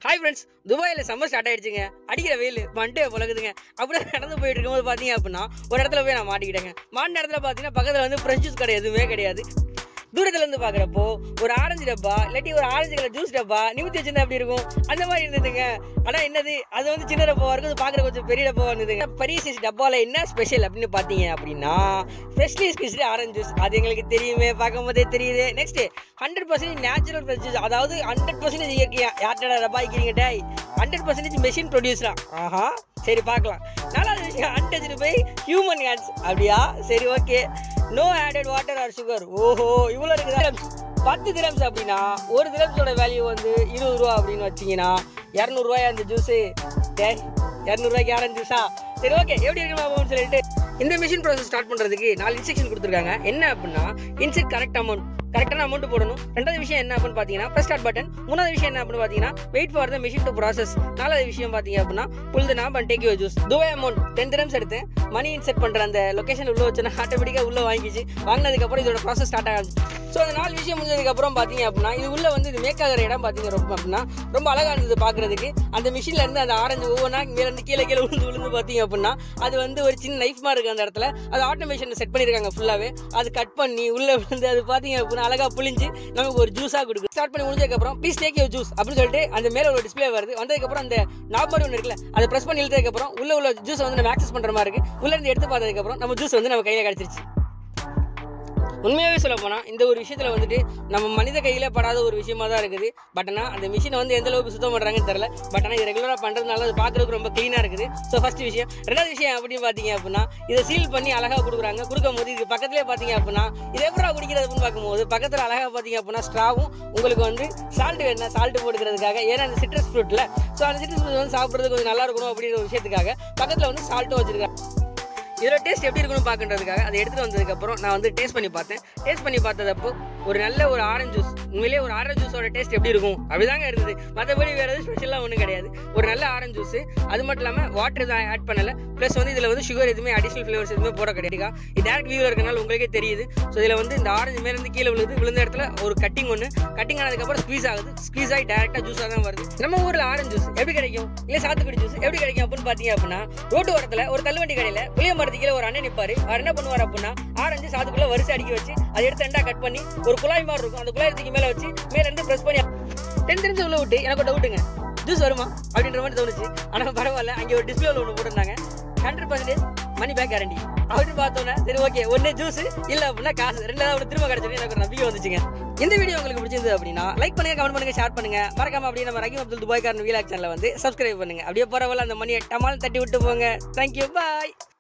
hi friends துபாயில் summer start ஆயிடுச்சுங்க அடிக்கிற வெயில் மண்டே பழகுதுங்க அப்படியே நடந்து போயிட்டு இருக்கும்போது பார்த்தீங்க அப்படின்னா ஒரு இடத்துல போய் நான் மாட்டிக்கிட்டேங்க மாட்டின இடத்துல பார்த்தீங்கன்னா பக்கத்தில் வந்து ஃப்ரெஷ் ஜூஸ் கடை எதுவுமே கிடையாது தூரத்துல இருந்து பார்க்குறப்போ ஒரு ஆரஞ்சு டப்பா இல்லாட்டி ஒரு ஆரஞ்சு கலர் ஜூஸ் டப்பா நிமித்தி வச்சிருந்தா எப்படி இருக்கும் அந்த மாதிரி இருந்ததுங்க ஆனால் என்னது அது வந்து சின்ன டப்பாவாக இருக்கும் அது பார்க்குற கொஞ்சம் பெரிய டப்பாவாக இருந்ததுங்க பெரிய சைஸ் டப்பாவில் என்ன ஸ்பெஷல் அப்படின்னு பார்த்தீங்க அப்படின்னா ஃப்ரெஷ்லி ஸ்கிஸ்டு ஆரஞ்சு ஜூஸ் அது எங்களுக்கு தெரியுமே பார்க்கும் போதே தெரியுது next hundred percentage natural fresh juice அதாவது ஹண்ட்ரட் பர்சன்டேஜ் இயற்கையா யார்ட்டா டப்பா வைக்கிறீங்க டேய் ஹண்ட்ரட் பர்சன்டேஜ் மெஷின் ப்ரொடியூஸ்ரா ஆஹா சரி பார்க்கலாம் நாலாவது விஷயம் அன்டச்சு பை ஹியூமன் ஹேண்ட்ஸ் அப்படியா சரி okay no added water or sugar ஓஹோ இவ்வளோ இருக்குதா பத்து திரம்ஸ் அப்படின்னா ஒரு திரம்ஸோட வேல்யூ வந்து இருபது ரூபா அப்படின்னு வச்சிங்கன்னா இரநூறுவாயா அந்த ஜூஸு டே இரநூறுவாய்க்கு ஆரஞ்சு ஜூஸா சரி ஓகே எப்படி இருக்கு பாப்போம்னு சொல்லிட்டு இந்த மிஷின் ப்ராசஸ் ஸ்டார்ட் பண்ணுறதுக்கு நாலு இன்ஸ்ட்ரக்ஷன் கொடுத்துருக்காங்க என்ன அப்படின்னா இன்செட் கரெக்ட் அமௌண்ட் கரெக்டான அமௌண்ட் போடணும் ரெண்டாவது விஷயம் என்ன அப்படின்னு பார்த்தீங்கன்னா ப்ரெஸ் ஸ்டார்ட் பட்டன் மூணாவது விஷயம் என்ன அப்படின்னு பார்த்தீங்கன்னா wait for the machine to process நாலாவது விஷயம் பார்த்தீங்க அப்படின்னா pull the knob and take you juice துவை அமௌண்ட் டென் திரம்ஸ் எடுத்தேன் மணி இன்செட் பண்ணுற அந்த லொக்கேஷன் உள்ள வச்சுன்னா ஆட்டோமேட்டிக்காக உள்ள வாங்கிச்சு வாங்கினதுக்கப்புறம் இதோட ப்ராசஸ் ஸ்டார்ட் ஆகுது ஸோ அந்த நாலு விஷயம் முடிஞ்சதுக்கப்புறம் பார்த்தீங்க அப்படின்னா இது உள்ள வந்து இது மேக் ஆகிற இடம் பார்த்தீங்க ரொம்ப அப்படின்னா ரொம்ப அழகாக இருந்தது பார்க்குறதுக்கு அந்த மிஷினில் இருந்து அந்த ஆரஞ்சு ஒவ்வொன்றா மேலேருந்து கீழே கீழே விழுந்து விழுந்து பார்த்தீங்க அப்படின்னா அது வந்து ஒரு சின்ன நைஃப் மாதிரி இருக்குது அந்த இடத்துல அது ஆட்டோமேஷன் செட் பண்ணியிருக்காங்க ஃபுல்லாகவே அது கட் பண்ணி உள்ளே விழுந்து அது பார்த்தீங்க அப்படின்னா அழகாக புளிஞ்சு நமக்கு ஒரு ஜூஸாக கொடுக்கும் ஸ்டார்ட் பண்ணி முடிஞ்சதுக்கப்புறம் ப்ளீஸ் டேக் யூ ஜூஸ் அப்படின்னு சொல்லிட்டு அந்த மேலே ஒரு டிஸ்ப்ளே வருது வந்ததுக்கப்புறம் அந்த நாப் மாதிரி ஒன்று இருக்குல்ல அதை ப்ரெஸ் பண்ணி இழுத்ததுக்கப்புறம் உள்ள உள்ள ஜூஸை வந்து நம்ம ஆக்சஸ் பண்ணுற மாதிரி இருக்குது உள்ள இருந்து எடுத்து பார்த்ததுக்கப்புறம் நம்ம ஜூஸ் வந்து நம்ம கையில் கிடச்சிருச்சு உண்மையாகவே சொல்ல போனால் இந்த ஒரு விஷயத்தில் வந்துட்டு நம்ம மனித கையில் படாத ஒரு விஷயமா தான் இருக்குது பட் ஆனால் அந்த மிஷினை வந்து எந்த அளவுக்கு சுத்தம் பண்ணுறாங்கன்னு தெரில பட் ஆனால் இது ரெகுலராக பண்ணுறதுனால அது பார்க்குறதுக்கு ரொம்ப க்ளீனாக இருக்குது ஸோ ஃபஸ்ட் விஷயம் ரெண்டாவது விஷயம் அப்படின்னு பார்த்தீங்க அப்படின்னா இதை சீல் பண்ணி அழகாக கொடுக்குறாங்க கொடுக்கும் போது இது பக்கத்துலேயே பார்த்தீங்க அப்படின்னா இது எப்படா குடிக்கிறது அப்படின்னு பார்க்கும்போது பக்கத்தில் அழகாக பார்த்தீங்க அப்படின்னா ஸ்ட்ராவும் உங்களுக்கு வந்து சால்ட் வேணும்னா சால்ட் போட்டுக்கிறதுக்காக ஏன்னா அந்த சிட்ரஸ் ஃப்ரூட்டில் ஸோ அந்த சிட்ரஸ் ஃப்ரூட் வந்து சாப்பிட்றது கொஞ்சம் நல்லா இருக்கணும் அப்படிங்கிற ஒரு விஷயத்துக்காக பக்கத்தில் வந்து சால்ட்டும் வச்சிருக்காங்க இதோட டேஸ்ட் எப்படி இருக்குன்னு பார்க்கறதுக்காக அதை எடுத்துகிட்டு வந்ததுக்கப்புறம் நான் வந்து டேஸ்ட் பண்ணி பார்த்தேன் டேஸ்ட் பண்ணி பார்த்ததப்போ ஒரு நல்ல ஒரு ஆரஞ்சு ஜூஸ் உண்மையிலேயே ஒரு ஆரஞ்சு ஜூஸோட டேஸ்ட் எப்படி இருக்கும் அப்படிதாங்க இருந்தது மற்றபடி வேறு எதுவும் ஸ்பெஷலாக ஒன்றும் கிடையாது ஒரு நல்ல ஆரஞ்சு ஜூஸ் அது மட்டும் இல்லாமல் வாட்டர் தான் ஆட் பண்ணலை ப்ளஸ் வந்து இதில் வந்து சுகர் எதுவுமே அடிஷனல் ஃப்ளேவர்ஸ் எதுவுமே போட கிடையாது இது டேரக்ட் வியூவில் இருக்கனால உங்களுக்கே தெரியுது ஸோ இதில் வந்து இந்த ஆரஞ்சு மேலேருந்து கீழே விழுது விழுந்த இடத்துல ஒரு கட்டிங் ஒன்று கட்டிங் ஆனதுக்கப்புறம் ஸ்குவீஸ் ஆகுது ஸ்குவீஸ் ஆகி டேரெக்டாக ஜூஸாக தான் வருது நம்ம ஊரில் ஆரஞ்சு ஜூஸ் எப்படி கிடைக்கும் இல்லை சாத்துக்குடி ஜூஸ் எப்படி கிடைக்கும் அப்படின்னு பார்த்தீங்க அப்படின்னா ரோட்டு ஓரத்தில் ஒரு தள்ளுவண்டி கடையில் புளிய மரத்து கீழே ஒரு அண்ணன் நிற்பாரு அவர் என்ன பண்ணுவார் அப்படின்னா ஆரஞ்சு சாத்துக்குள்ள வரிசை அடிக்க வச்சு அதை எடுத்து ரெண்டா கட் பண்ணி ஒரு குழாய் மாதிரி இருக்கும் அந்த குழாய் தூக்கி மேலே வச்சு மேல இருந்து ப்ரெஸ் பண்ணி டென் தெரிஞ்சு உள்ள விட்டு எனக்கு டவுட்டுங்க ஜூஸ் வருமா அப்படின்ற மாதிரி தோணுச்சு ஆனால் பரவாயில்ல அங்கே ஒரு டிஸ்பிளே ஒன்று போட்டிருந்தாங்க hundred percentage money back guarantee அப்படின்னு பார்த்தோன்னே சரி ஓகே ஒன்று ஜூஸ் இல்லை அப்படின்னா காசு ரெண்டாவது ஒன்று திரும்ப கிடச்சிருக்கு எனக்கு ஒரு நம்பிக்கை வந்துச்சுங்க இந்த வீடியோ உங்களுக்கு பிடிச்சிருந்தது அப்படின்னா லைக் பண்ணுங்க கமெண்ட் பண்ணுங்க ஷேர் பண்ணுங்க மறக்காம அப்படியே நம்ம ரஹீம் அப்துல் துபாய்காரன் வீலாக் சேனலை வந்து சப்ஸ்கிரைப் பண்ணுங்க அப்படியே பரவாயில்ல அந்த மணியை டமால் தட்டி விட்டு போங்க தேங்க்யூ பாய்